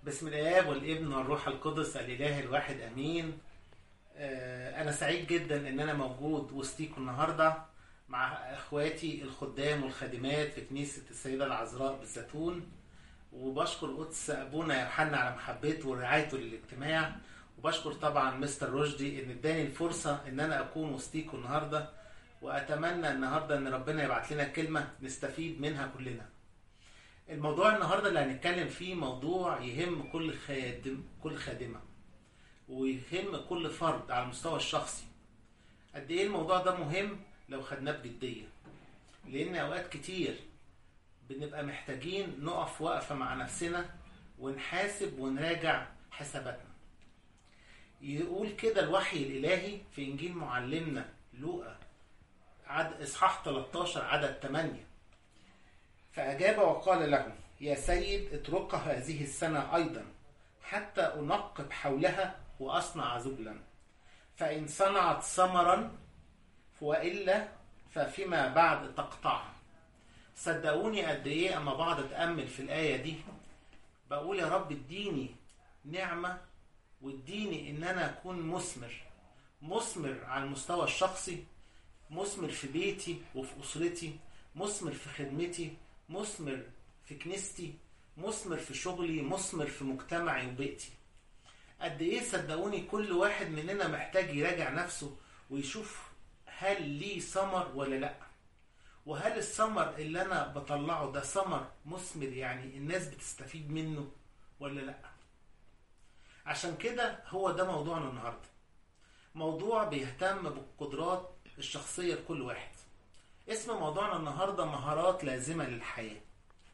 بسم الآب والابن والروح القدس الإله الواحد أمين آه، أنا سعيد جدا إن أنا موجود وسطيكم النهاردة مع إخواتي الخدام والخادمات في كنيسة السيدة العذراء بالزيتون وبشكر قدس أبونا يوحنا على محبته ورعايته للاجتماع وبشكر طبعا مستر رشدي إن اداني الفرصة إن أنا أكون وسطيكم النهاردة وأتمنى النهاردة إن ربنا يبعت لنا كلمة نستفيد منها كلنا الموضوع النهارده اللي هنتكلم فيه موضوع يهم كل خادم كل خادمه ويهم كل فرد على المستوى الشخصي قد ايه الموضوع ده مهم لو خدناه بجديه لان اوقات كتير بنبقى محتاجين نقف وقفه مع نفسنا ونحاسب ونراجع حساباتنا يقول كده الوحي الالهي في انجيل معلمنا لوقا عد اصحاح 13 عدد 8 فأجاب وقال له يا سيد اتركها هذه السنة أيضا حتى أنقب حولها وأصنع زبلا فإن صنعت ثمرا وإلا ففيما بعد تقطعها صدقوني قد إيه أما بقعد أتأمل في الآية دي بقول يا رب اديني نعمة واديني إن أنا أكون مثمر مثمر على المستوى الشخصي مثمر في بيتي وفي أسرتي مثمر في خدمتي مثمر في كنيستي مثمر في شغلي مثمر في مجتمعي وبيئتي قد ايه صدقوني كل واحد مننا محتاج يراجع نفسه ويشوف هل ليه ثمر ولا لا وهل الثمر اللي انا بطلعه ده ثمر مثمر يعني الناس بتستفيد منه ولا لا عشان كده هو ده موضوعنا النهارده موضوع بيهتم بالقدرات الشخصيه لكل واحد اسم موضوعنا النهارده مهارات لازمه للحياه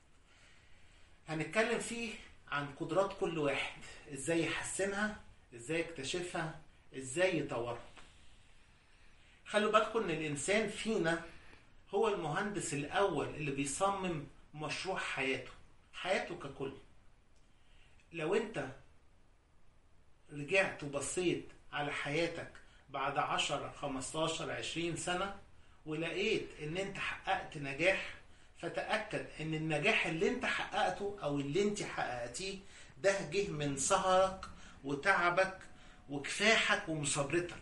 هنتكلم فيه عن قدرات كل واحد ازاي يحسنها ازاي يكتشفها ازاي يطورها خلوا بالكم ان الانسان فينا هو المهندس الاول اللي بيصمم مشروع حياته حياته ككل لو انت رجعت وبصيت على حياتك بعد 10 15 20 سنه ولقيت ان انت حققت نجاح فتأكد ان النجاح اللي انت حققته او اللي انت حققتيه ده جه من سهرك وتعبك وكفاحك ومصابرتك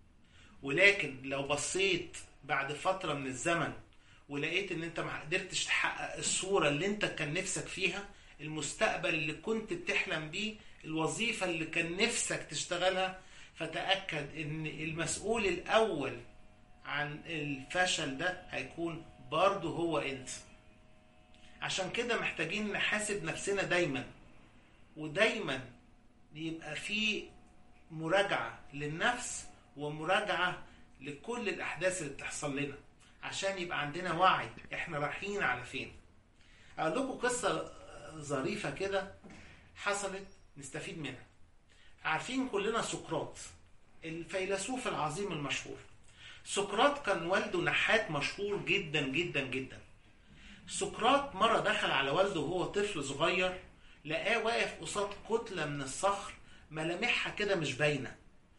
ولكن لو بصيت بعد فترة من الزمن ولقيت ان انت ما قدرتش تحقق الصورة اللي انت كان نفسك فيها المستقبل اللي كنت بتحلم بيه الوظيفة اللي كان نفسك تشتغلها فتأكد ان المسؤول الاول عن الفشل ده هيكون برضه هو انت عشان كده محتاجين نحاسب نفسنا دايما ودايما يبقى في مراجعة للنفس ومراجعة لكل الأحداث اللي بتحصل لنا عشان يبقى عندنا وعي احنا رايحين على فين أقول لكم قصة ظريفة كده حصلت نستفيد منها عارفين كلنا سقراط الفيلسوف العظيم المشهور سقراط كان والده نحات مشهور جدا جدا جدا سقراط مرة دخل على والده وهو طفل صغير لقاه واقف قصاد كتلة من الصخر ملامحها كده مش باينة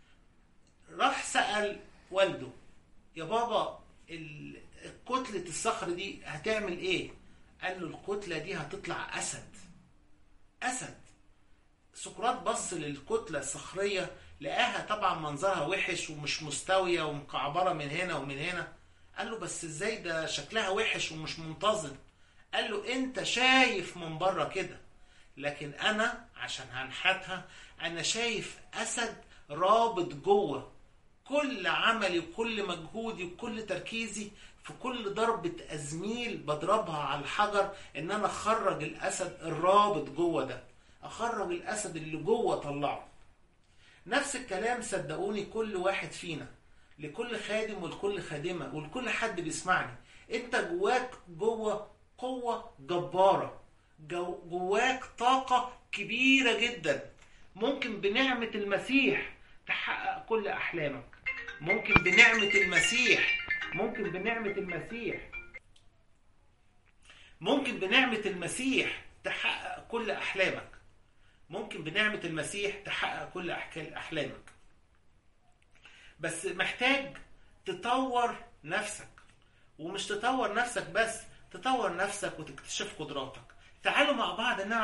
راح سأل والده يا بابا كتلة الصخر دي هتعمل ايه قال له الكتلة دي هتطلع أسد أسد سقراط بص للكتلة الصخرية لقاها طبعا منظرها وحش ومش مستوية ومكعبرة من هنا ومن هنا قال له بس ازاي ده شكلها وحش ومش منتظم قال له انت شايف من بره كده لكن انا عشان هنحتها انا شايف اسد رابط جوه كل عملي وكل مجهودي وكل تركيزي في كل ضربة أزميل بضربها على الحجر إن أنا أخرج الأسد الرابط جوه ده أخرج الأسد اللي جوه طلعه نفس الكلام صدقوني كل واحد فينا لكل خادم ولكل خادمه ولكل حد بيسمعني انت جواك جوه قوه جباره جو جواك طاقه كبيره جدا ممكن بنعمه المسيح تحقق كل احلامك ممكن بنعمه المسيح ممكن بنعمه المسيح ممكن بنعمه المسيح تحقق كل احلامك ممكن بنعمة المسيح تحقق كل أحلامك بس محتاج تطور نفسك ومش تطور نفسك بس تطور نفسك وتكتشف قدراتك تعالوا مع بعض نعرف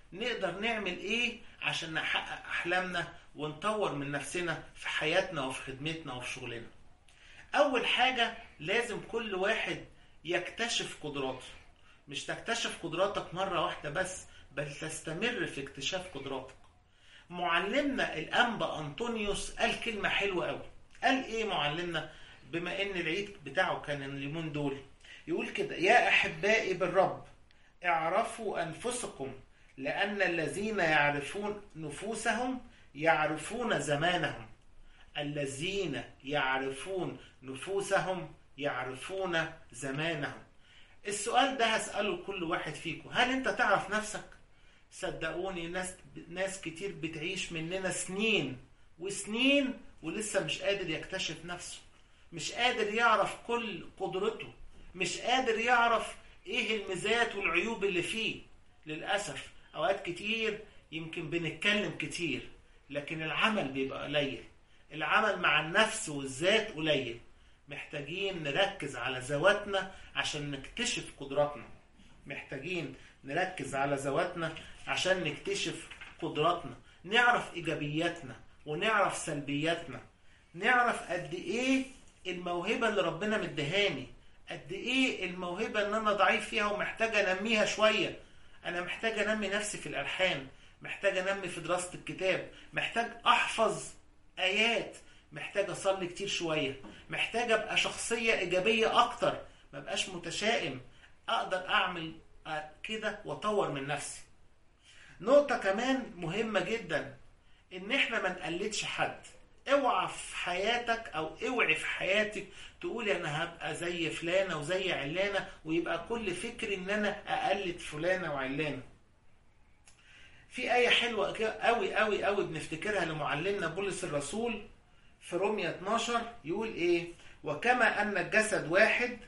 نقدر نعمل ايه عشان نحقق احلامنا ونطور من نفسنا في حياتنا وفي خدمتنا وفي شغلنا اول حاجة لازم كل واحد يكتشف قدراته مش تكتشف قدراتك مرة واحدة بس بل تستمر في اكتشاف قدراتك معلمنا الانبا انطونيوس قال كلمة حلوة قوي قال ايه معلمنا بما ان العيد بتاعه كان اليومين دول يقول كده يا احبائي بالرب اعرفوا انفسكم لان الذين يعرفون نفوسهم يعرفون زمانهم الذين يعرفون نفوسهم يعرفون زمانهم السؤال ده هسأله لكل واحد فيكم هل انت تعرف نفسك صدقوني ناس ناس كتير بتعيش مننا سنين وسنين ولسه مش قادر يكتشف نفسه مش قادر يعرف كل قدرته مش قادر يعرف ايه الميزات والعيوب اللي فيه للأسف اوقات كتير يمكن بنتكلم كتير لكن العمل بيبقى قليل العمل مع النفس والذات قليل محتاجين نركز على ذواتنا عشان نكتشف قدراتنا محتاجين نركز على ذواتنا عشان نكتشف قدراتنا نعرف ايجابياتنا ونعرف سلبياتنا نعرف قد ايه الموهبة اللي ربنا مدهاني قد ايه الموهبة اللي انا ضعيف فيها ومحتاج انميها شوية انا محتاج انمي نفسي في الالحان محتاج انمي في دراسة الكتاب محتاج احفظ ايات محتاج اصلي كتير شوية محتاج ابقى شخصية ايجابية اكتر ما بقاش متشائم اقدر اعمل كده واطور من نفسي نقطة كمان مهمة جدا ان احنا ما نقلدش حد اوعى في حياتك او اوعي في حياتك تقولي انا هبقى زي فلانة وزي علانة ويبقى كل فكري ان انا اقلد فلانة وعلانة في آية حلوة قوي قوي قوي بنفتكرها لمعلمنا بولس الرسول في رومية 12 يقول ايه وكما ان الجسد واحد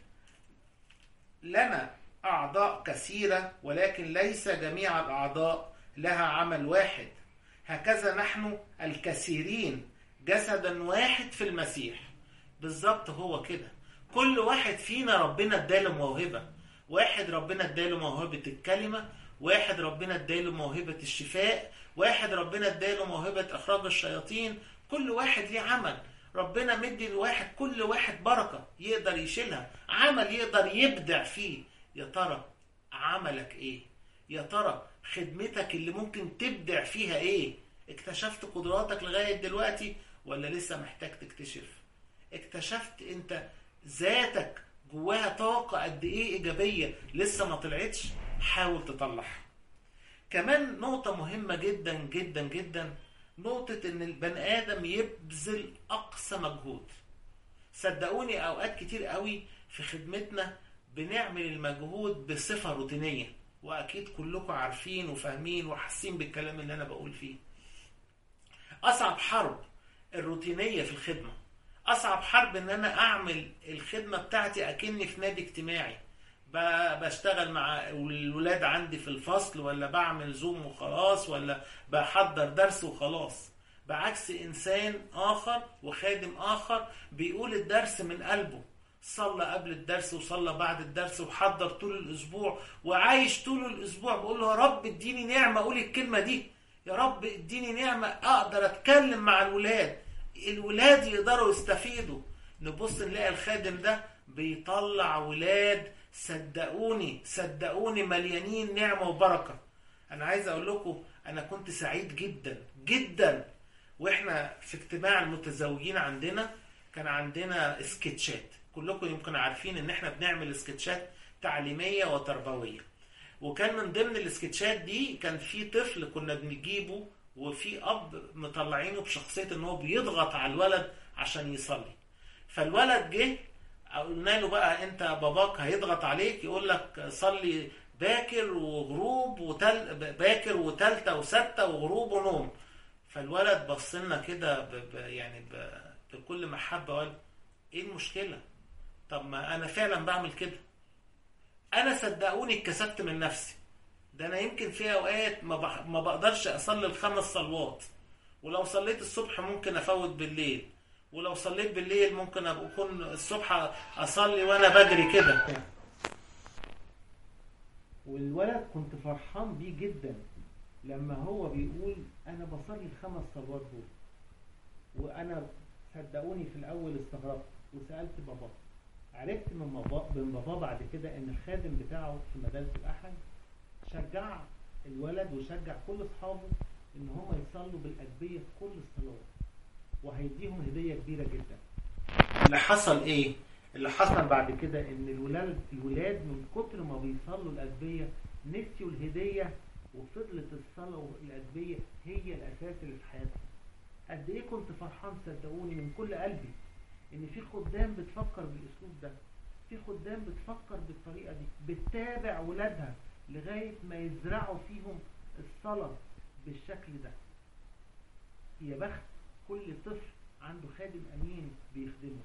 لنا اعضاء كثيرة ولكن ليس جميع الاعضاء لها عمل واحد هكذا نحن الكثيرين جسدا واحد في المسيح بالظبط هو كده كل واحد فينا ربنا اداله موهبة واحد ربنا اداله موهبة الكلمة واحد ربنا اداله موهبة الشفاء واحد ربنا اداله موهبة اخراج الشياطين كل واحد ليه عمل ربنا مدي الواحد كل واحد بركة يقدر يشيلها عمل يقدر يبدع فيه يا ترى عملك ايه يا ترى خدمتك اللي ممكن تبدع فيها ايه اكتشفت قدراتك لغاية دلوقتي ولا لسه محتاج تكتشف اكتشفت انت ذاتك جواها طاقة قد ايه ايجابية لسه ما طلعتش حاول تطلعها كمان نقطة مهمة جدا جدا جدا نقطة ان البني ادم يبذل اقصى مجهود صدقوني اوقات كتير قوي في خدمتنا بنعمل المجهود بصفة روتينية واكيد كلكم عارفين وفاهمين وحاسين بالكلام اللي انا بقول فيه اصعب حرب الروتينية في الخدمة اصعب حرب ان انا اعمل الخدمة بتاعتي اكني في نادي اجتماعي بشتغل مع الولاد عندي في الفصل ولا بعمل زوم وخلاص ولا بحضر درس وخلاص بعكس انسان اخر وخادم اخر بيقول الدرس من قلبه صلى قبل الدرس وصلى بعد الدرس وحضر طول الاسبوع وعايش طول الاسبوع بقول له يا رب اديني نعمه اقول الكلمه دي يا رب اديني نعمه اقدر اتكلم مع الولاد الولاد يقدروا يستفيدوا نبص نلاقي الخادم ده بيطلع ولاد صدقوني صدقوني مليانين نعمه وبركه انا عايز اقول لكم انا كنت سعيد جدا جدا واحنا في اجتماع المتزوجين عندنا كان عندنا سكتشات كلكم يمكن عارفين ان احنا بنعمل سكتشات تعليميه وتربويه وكان من ضمن السكتشات دي كان في طفل كنا بنجيبه وفي اب مطلعينه بشخصيه ان هو بيضغط على الولد عشان يصلي فالولد جه قلنا له بقى انت باباك هيضغط عليك يقول لك صلي باكر وغروب وتل باكر وتالتة وستة وغروب ونوم فالولد بص لنا كده ب... ب... يعني ب... بكل محبة وقال ايه المشكلة طب ما انا فعلا بعمل كده انا صدقوني اتكسفت من نفسي ده انا يمكن في اوقات ما, بح... ما بقدرش اصلي الخمس صلوات ولو صليت الصبح ممكن افوت بالليل ولو صليت بالليل ممكن ابقى اكون الصبح اصلي وانا بجري كده والولد كنت فرحان بيه جدا لما هو بيقول انا بصلي الخمس صلوات دول وانا صدقوني في الاول استغربت وسالت بابا عرفت من بابا من بابا بعد كده ان الخادم بتاعه في مدارس الاحد شجع الولد وشجع كل اصحابه ان هم يصلوا بالاجبيه في كل الصلوات وهيديهم هديه كبيره جدا اللي حصل ايه اللي حصل بعد كده ان الولاد الولاد من كتر ما بيصلوا الاجبيه نسيوا الهديه وفضلت الصلاه والاجبيه هي الاساس اللي في حياتهم قد ايه كنت فرحان صدقوني من كل قلبي ان في خدام بتفكر بالاسلوب ده في خدام بتفكر بالطريقه دي بتتابع ولادها لغايه ما يزرعوا فيهم الصلاه بالشكل ده يا بخت كل طفل عنده خادم امين بيخدمه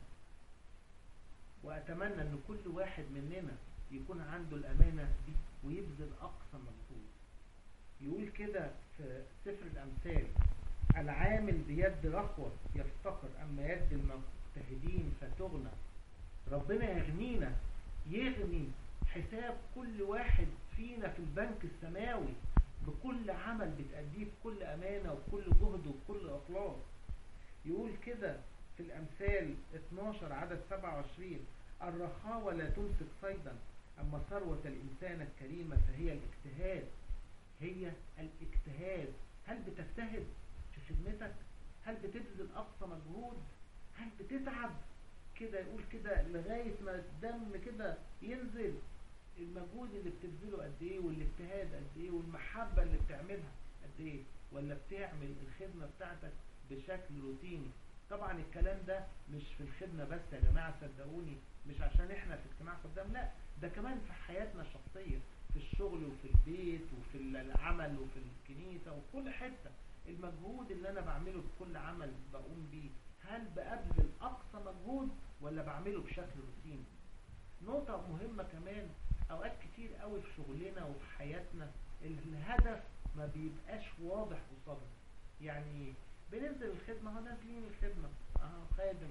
واتمنى ان كل واحد مننا يكون عنده الامانه دي ويبذل اقصى مجهود يقول كده في سفر الامثال العامل بيد رخوة يفتقر أما يد المجتهدين فتغنى ربنا يغنينا يغني حساب كل واحد فينا في البنك السماوي بكل عمل بتأديه بكل أمانة وبكل جهد وبكل إخلاص يقول كده في الأمثال 12 عدد 27 الرخاوة لا تمسك صيدا أما ثروة الإنسان الكريمة فهي الاجتهاد هي الاجتهاد هل بتجتهد في خدمتك هل بتبذل أقصى مجهود هل بتتعب كده يقول كده لغاية ما الدم كده ينزل المجهود اللي بتبذله قد ايه والاجتهاد قد ايه والمحبة اللي بتعملها قد ايه ولا بتعمل الخدمة بتاعتك بشكل روتيني طبعا الكلام ده مش في الخدمة بس يا جماعة صدقوني مش عشان احنا في اجتماع قدام لا ده كمان في حياتنا الشخصية في الشغل وفي البيت وفي العمل وفي الكنيسة وفي كل حتة المجهود اللي انا بعمله في كل عمل بقوم بيه هل بقبل اقصى مجهود ولا بعمله بشكل روتيني نقطة مهمة كمان اوقات كتير قوي في شغلنا وفي حياتنا الهدف ما بيبقاش واضح قصادنا يعني بننزل الخدمة ها نازلين الخدمة اه خادم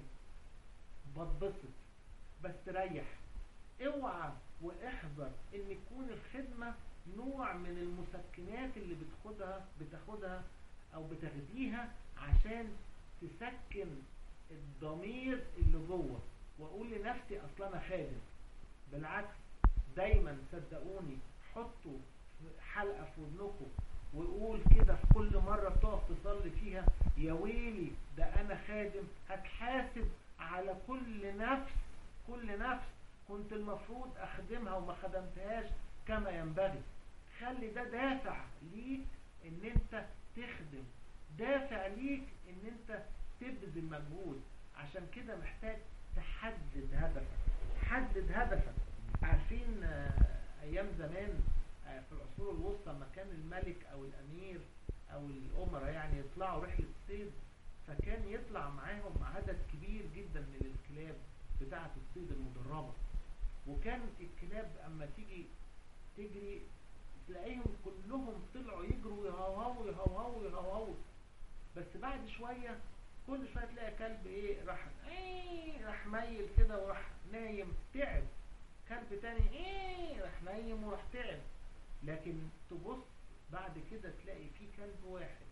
بتبسط بستريح اوعى واحذر ان يكون الخدمة نوع من المسكنات اللي بتاخدها بتاخدها او بتاخديها عشان تسكن الضمير اللي جوه واقول لنفسي اصلا انا خادم بالعكس دايما صدقوني حطوا حلقة في ودنكم وقول كده في كل مرة تقف تصلي فيها يا ويلي ده انا خادم هتحاسب على كل نفس كل نفس كنت المفروض اخدمها وما خدمتهاش كما ينبغي خلي ده دافع ليك ان انت تخدم دافع ليك ان انت تبذل مجهود عشان كده محتاج تحدد هدفك حدد هدفك عارفين ايام زمان في العصور الوسطى لما كان الملك او الامير او الامراء يعني يطلعوا رحلة صيد فكان يطلع معاهم عدد كبير جدا من الكلاب بتاعة الصيد المدربة وكان الكلاب اما تيجي تجري تلاقيهم كلهم طلعوا يجروا يهوهوا يهوهوا يهوهوا بس بعد شوية كل شوية تلاقي كلب ايه راح ايه راح ميل كده وراح نايم تعب كلب تاني ايه راح نايم وراح تعب لكن تبص بعد كده تلاقي في كلب واحد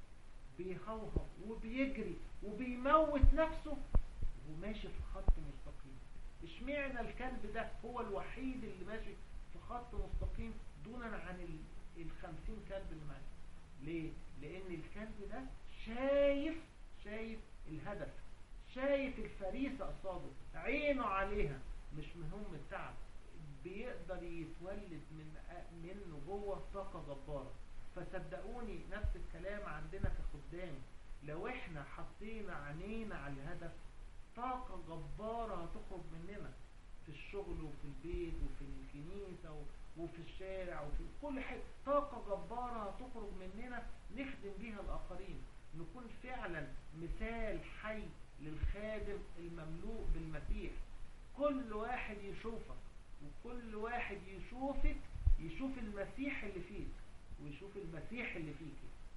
بيهوهو وبيجري وبيموت نفسه وماشي في خط مستقيم اشمعنى الكلب ده هو الوحيد اللي ماشي في خط مستقيم دونا عن الخمسين كلب اللي معاه ليه؟ لان الكلب ده شايف شايف الهدف شايف الفريسة قصاده عينه عليها مش مهم التعب بيقدر يتولد من منه جوه طاقة جبارة فصدقوني نفس الكلام عندنا كخدام لو احنا حطينا عينينا على الهدف طاقة جبارة هتخرج مننا في الشغل وفي البيت وفي الكنيسة وفي الشارع وفي كل حاجة طاقة جبارة هتخرج مننا نخدم بيها الآخرين نكون فعلا مثال حي للخادم المملوء بالمسيح كل واحد يشوفك وكل واحد يشوفك يشوف المسيح اللي فيك ويشوف المسيح اللي فيك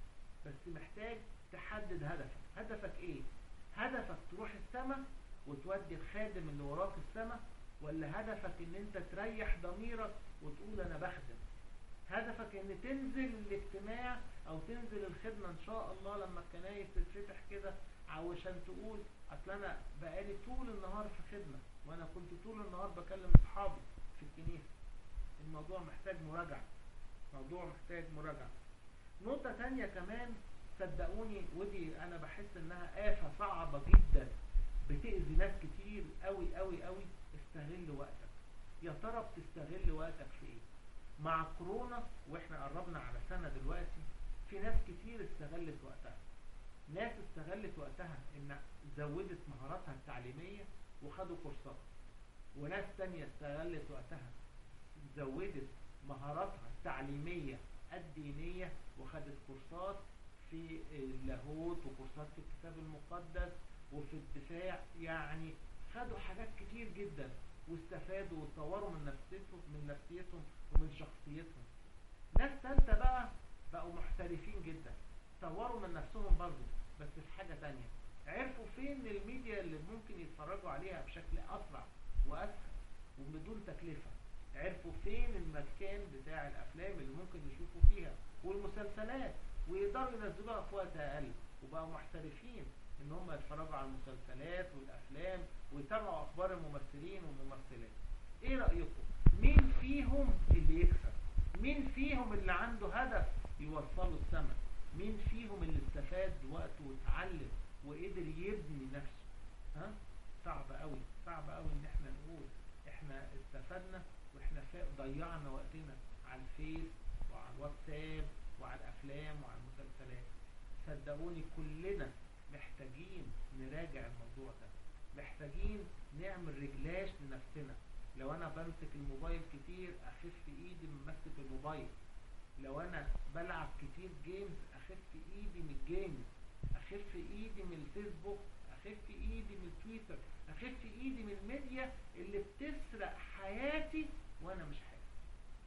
بس محتاج تحدد هدفك هدفك ايه هدفك تروح السماء وتودي الخادم اللي وراك السماء ولا هدفك ان انت تريح ضميرك وتقول انا بخدم هدفك ان تنزل الاجتماع او تنزل الخدمة ان شاء الله لما الكنايس تتفتح كده عشان تقول اصل انا بقالي طول النهار في خدمة وانا كنت طول النهار بكلم اصحابي في الكنيسة الموضوع محتاج مراجعة موضوع محتاج مراجعة نقطة تانية كمان صدقوني ودي انا بحس انها آفة صعبة جدا بتأذي ناس كتير قوي قوي قوي استغل وقتك يا ترى بتستغل وقتك في ايه مع كورونا واحنا قربنا على سنة دلوقتي في ناس كتير استغلت وقتها ناس استغلت وقتها ان زودت مهاراتها التعليمية وخدوا كورسات وناس تانية استغلت وقتها زودت مهاراتها التعليمية الدينية وخدت كورسات في اللاهوت وكورسات في الكتاب المقدس وفي الدفاع يعني خدوا حاجات كتير جدا واستفادوا وطوروا من نفسيتهم من نفسيتهم ومن شخصيتهم ناس ثالثه بقى بقوا محترفين جدا طوروا من نفسهم برضو بس في حاجة تانية عرفوا فين الميديا اللي ممكن يتفرجوا عليها بشكل أسرع وأسهل وبدون تكلفة عرفوا فين المكان بتاع الأفلام اللي ممكن يشوفوا فيها والمسلسلات ويقدروا ينزلوها في وقت أقل وبقوا محترفين ان هم يتفرجوا على المسلسلات والافلام ويتابعوا اخبار الممثلين والممثلات ايه رأيكم مين فيهم اللي يكسب مين فيهم اللي عنده هدف يوصله السماء مين فيهم اللي استفاد وقته واتعلم وقدر يبني نفسه ها صعب قوي صعب قوي ان احنا نقول احنا استفدنا واحنا ضيعنا وقتنا على الفيس وعلى الواتساب وعلى الافلام وعلى المسلسلات صدقوني كلنا محتاجين نراجع الموضوع ده محتاجين نعمل رجلاش لنفسنا لو انا بمسك الموبايل كتير اخف ايدي من مسكة الموبايل لو انا بلعب كتير جيمز اخف ايدي من الجيمز اخف ايدي من الفيسبوك اخف ايدي من التويتر اخف ايدي من الميديا اللي بتسرق حياتي وانا مش حاسس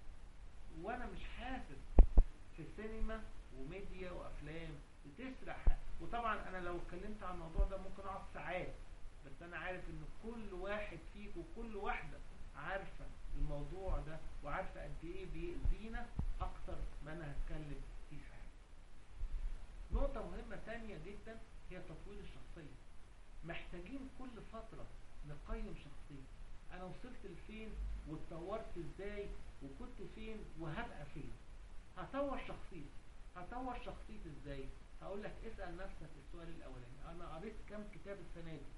وانا مش حاسس في سينما وميديا وافلام بتسرق حياتي. وطبعا انا لو اتكلمت عن الموضوع ده ممكن اقعد ساعات بس انا عارف ان كل واحد فيكم وكل واحدة عارفة الموضوع ده وعارفة قد ايه بيأذينا اكتر ما انا هتكلم فيه في حاجة نقطة مهمة تانية جدا هي تطوير الشخصية محتاجين كل فترة نقيم شخصيتي انا وصلت لفين واتطورت ازاي وكنت فين وهبقى فين هطور شخصيتي هطور شخصيتي ازاي هقول لك اسأل نفسك السؤال الاولاني انا قريت كام كتاب السنة دي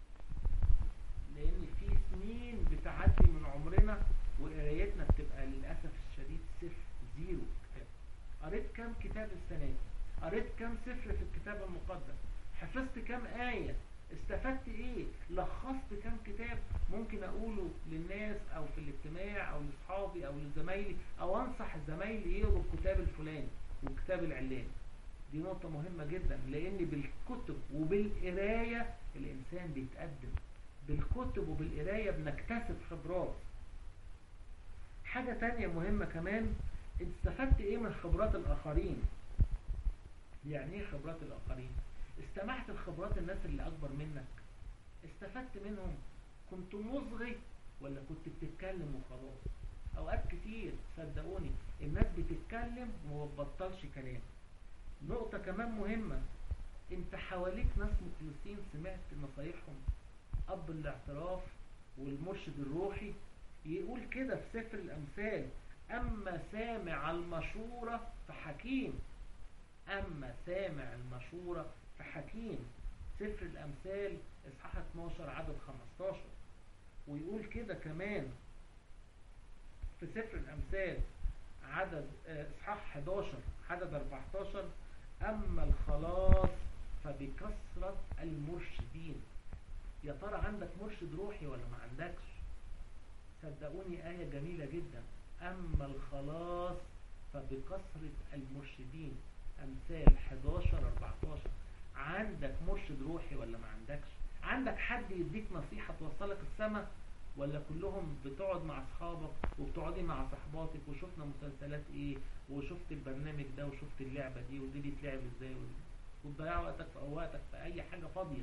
لان في سنين بتعدي من عمرنا وقرايتنا بتبقى للأسف الشديد صفر زيرو كتاب قريت كام كتاب السنة دي قريت كام سفر في الكتاب المقدس حفظت كام آية استفدت ايه لخصت كام كتاب ممكن اقوله للناس او في الاجتماع او لاصحابي او لزمايلي او انصح زمايلي يقروا الكتاب الفلاني والكتاب العلاني دي نقطة مهمة جدا لان بالكتب وبالقراية الانسان بيتقدم بالكتب وبالقراية بنكتسب خبرات حاجة تانية مهمة كمان استفدت ايه من خبرات الاخرين يعني ايه خبرات الاخرين استمعت لخبرات الناس اللي اكبر منك استفدت منهم كنت مصغي ولا كنت بتتكلم وخلاص اوقات كتير صدقوني الناس بتتكلم وما بتبطلش كلام نقطة كمان مهمة انت حواليك ناس مخلصين سمعت نصايحهم اب الاعتراف والمرشد الروحي يقول كده في سفر الامثال اما سامع المشورة فحكيم اما سامع المشورة فحكيم سفر الامثال اصحاح 12 عدد 15 ويقول كده كمان في سفر الامثال عدد اصحاح 11 عدد 14 اما الخلاص فبكثرة المرشدين يا ترى عندك مرشد روحي ولا ما عندكش صدقوني آية جميلة جدا أما الخلاص فبكثرة المرشدين أمثال 11 14 عندك مرشد روحي ولا ما عندكش عندك حد يديك نصيحة توصلك السماء ولا كلهم بتقعد مع اصحابك وبتقعدي مع صحباتك وشفنا مسلسلات ايه وشفت البرنامج ده وشفت اللعبة دي ودي بيتلعب ازاي وتضيع وقتك في وقتك في اي حاجة فاضية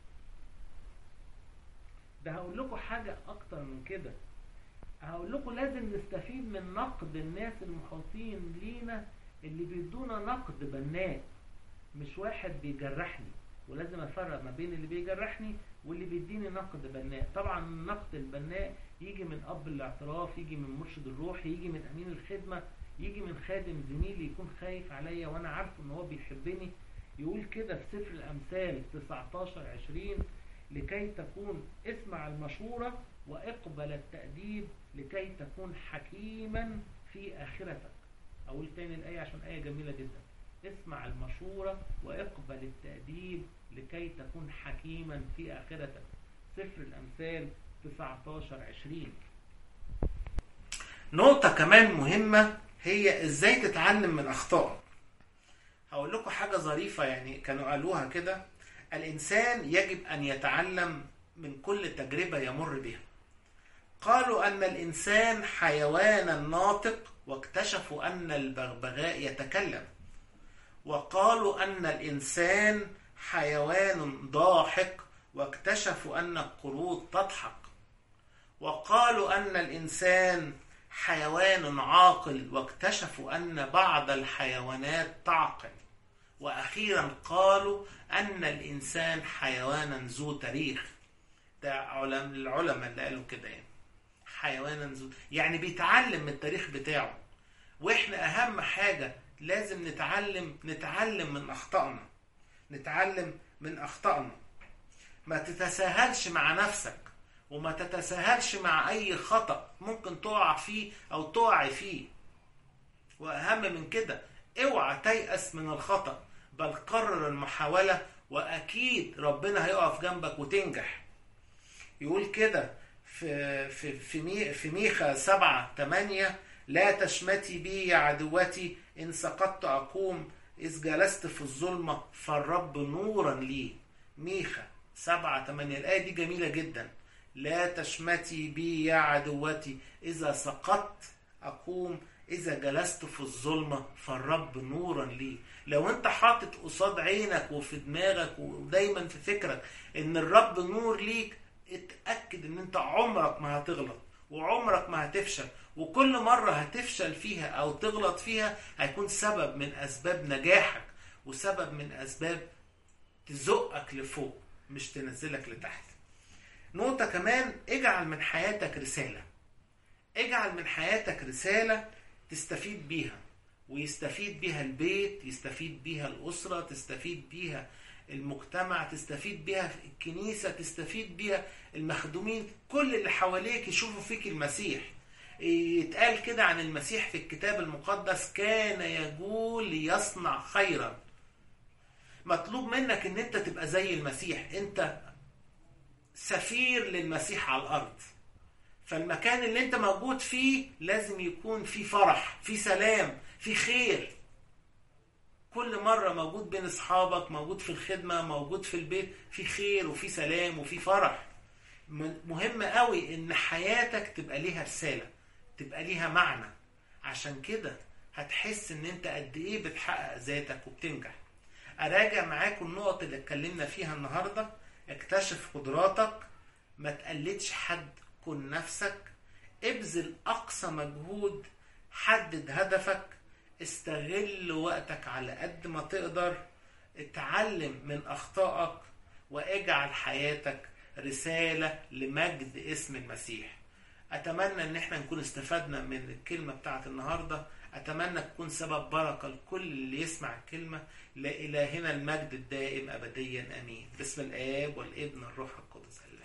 ده هقول لكم حاجة اكتر من كده هقول لكم لازم نستفيد من نقد الناس المحيطين لينا اللي بيدونا نقد بناء مش واحد بيجرحني ولازم افرق ما بين اللي بيجرحني واللي بيديني نقد بناء طبعا النقد البناء يجي من اب الاعتراف يجي من مرشد الروح يجي من امين الخدمه يجي من خادم زميلي يكون خايف عليا وانا عارفه ان هو بيحبني يقول كده في سفر الامثال 19 20 لكي تكون اسمع المشورة واقبل التأديب لكي تكون حكيما في آخرتك أقول تاني الآية عشان آية جميلة جدا اسمع المشورة واقبل التأديب لكي تكون حكيما في آخرتك سفر الأمثال 19 20 نقطة كمان مهمة هي ازاي تتعلم من اخطائك هقول لكم حاجة ظريفة يعني كانوا قالوها كده الانسان يجب ان يتعلم من كل تجربة يمر بها قالوا ان الانسان حيوانا ناطق واكتشفوا ان البغبغاء يتكلم وقالوا ان الانسان حيوان ضاحك واكتشفوا ان القرود تضحك وقالوا ان الانسان حيوان عاقل واكتشفوا ان بعض الحيوانات تعقل واخيرا قالوا ان الانسان حيوانا ذو تاريخ ده علم العلماء اللي قالوا كده يعني حيوانا ذو يعني بيتعلم من التاريخ بتاعه واحنا اهم حاجه لازم نتعلم نتعلم من اخطائنا نتعلم من اخطائنا ما تتساهلش مع نفسك وما تتساهلش مع اي خطأ ممكن تقع فيه او تقع فيه واهم من كده اوعى تيأس من الخطأ بل قرر المحاولة واكيد ربنا هيقف جنبك وتنجح يقول كده في في في مي في ميخا سبعة تمانية لا تشمتي بي يا عدوتي إن سقطت أقوم إذ جلست في الظلمة فالرب نورا لي ميخا سبعة تمانية الآية دي جميلة جدا لا تشمتي بي يا عدوتي إذا سقطت أقوم إذا جلست في الظلمة فالرب نورا لي لو أنت حاطط قصاد عينك وفي دماغك ودايما في فكرك إن الرب نور ليك اتأكد إن أنت عمرك ما هتغلط وعمرك ما هتفشل وكل مرة هتفشل فيها أو تغلط فيها هيكون سبب من أسباب نجاحك وسبب من أسباب تزقك لفوق مش تنزلك لتحت نقطة كمان اجعل من حياتك رسالة اجعل من حياتك رسالة تستفيد بيها ويستفيد بيها البيت يستفيد بيها الأسرة تستفيد بيها المجتمع تستفيد بيها الكنيسة تستفيد بيها المخدومين كل اللي حواليك يشوفوا فيك المسيح يتقال كده عن المسيح في الكتاب المقدس كان يقول ليصنع خيرا مطلوب منك ان انت تبقى زي المسيح انت سفير للمسيح على الارض فالمكان اللي انت موجود فيه لازم يكون فيه فرح فيه سلام فيه خير كل مرة موجود بين اصحابك موجود في الخدمة موجود في البيت في خير وفي سلام وفي فرح مهم قوي ان حياتك تبقى ليها رسالة تبقى ليها معنى عشان كده هتحس ان انت قد ايه بتحقق ذاتك وبتنجح اراجع معاكم النقط اللي اتكلمنا فيها النهاردة اكتشف قدراتك ما تقلدش حد كن نفسك ابذل اقصى مجهود حدد هدفك استغل وقتك على قد ما تقدر اتعلم من اخطائك واجعل حياتك رسالة لمجد اسم المسيح اتمنى ان احنا نكون استفدنا من الكلمة بتاعت النهاردة اتمنى تكون سبب بركة لكل اللي يسمع الكلمة لإلهنا المجد الدائم ابديا امين باسم الاب والابن الروح القدس الله